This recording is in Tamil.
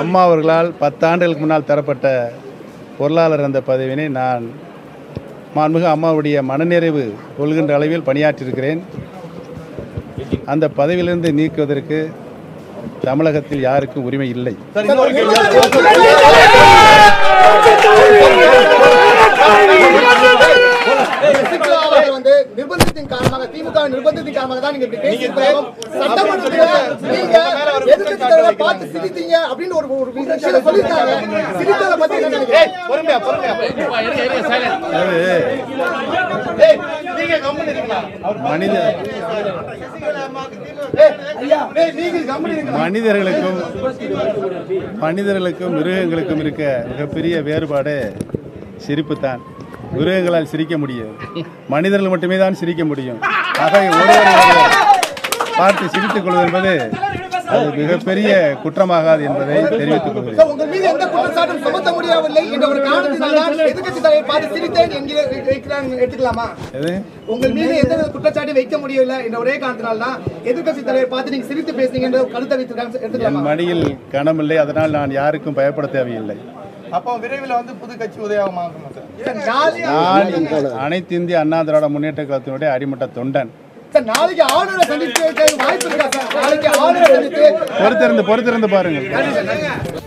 அம்மா அவர்களால் பத்தாண்டுகளுக்கு முன்னால் தரப்பட்ட பொருளாளர் அந்த பதவியினை நான் மாண்புமிகு அம்மாவுடைய மனநிறைவு கொள்கின்ற அளவில் பணியாற்றியிருக்கிறேன் அந்த பதவியிலிருந்து நீக்குவதற்கு தமிழகத்தில் யாருக்கும் உரிமை இல்லை சசிகலா அவர்கள் வந்து நிர்பந்தத்தின் காரணமாக திமுக நிர்பந்தத்தின் காரணமாக தான் நீங்க இப்படி பேசியிருக்கலாம் சட்டமன்றத்துல நீங்க எதிர்க்கட்சி தலைவரை பார்த்து சிரித்தீங்க அப்படின்னு ஒரு ஒரு விஷயத்தை சொல்லியிருக்காங்க சிரித்ததை பத்தி என்ன நினைக்கிறீங்க பொறுமையா பொறுமையா மனித மனிதர்களுக்கும் மனிதர்களுக்கும் மிருகங்களுக்கும் இருக்க மிகப்பெரிய வேறுபாடு சிரிப்பு தான் மிருகங்களால் சிரிக்க முடியாது மனிதர்கள் மட்டுமே தான் சிரிக்க முடியும் ஆக ஒருவர் ஒருவர் பார்த்து சிரித்துக் கொள்வது என்பது அது மிகப்பெரிய குற்றமாகாது என்பதை தெரிவித்துக் கொள்கிறேன் So, உங்கள் மீது எந்த குற்றச்சாட்டும் சுமத்த முடியவில்லை என்ற ஒரு காரணத்தினால் தான் எதிர்க்கட்சி தலைவரை பார்த்து சிரித்தேன் என்கிற வைக்கிறாங்க எடுத்துக்கலாமா எது உங்கள் மீது எந்த குற்றச்சாட்டும் வைக்க முடியவில்லை என்ற ஒரே காரணத்தினால் தான் எதிர்க்கட்சி தலைவரை பார்த்து நீங்க சிரித்து பேசுனீங்க என்ற ஒரு கருத்தை வைத்திருக்காங்க என் எடுத்துக்கலாமா மடியில் கனமில்லை அதனால் நான் யாருக்கும் பயப்பட தேவையில்லை அப்போ விரைவில் வந்து புது கட்சி உதயமாகுமா சார் சார், நாளை- நான் அனைத்து இந்திய அண்ணா திராவிட முன்னேற்ற கழகத்தினுடைய அடிமட்ட தொண்டன் சார், நாளைக்கு ஆளுநரை சந்தித்து வாய்ப்பு இருக்கா சார் நாளைக்கு ஆளுநரை சந்தித்து பொறுத்திருந்து பொறுத்திருந்து பாருங்கள்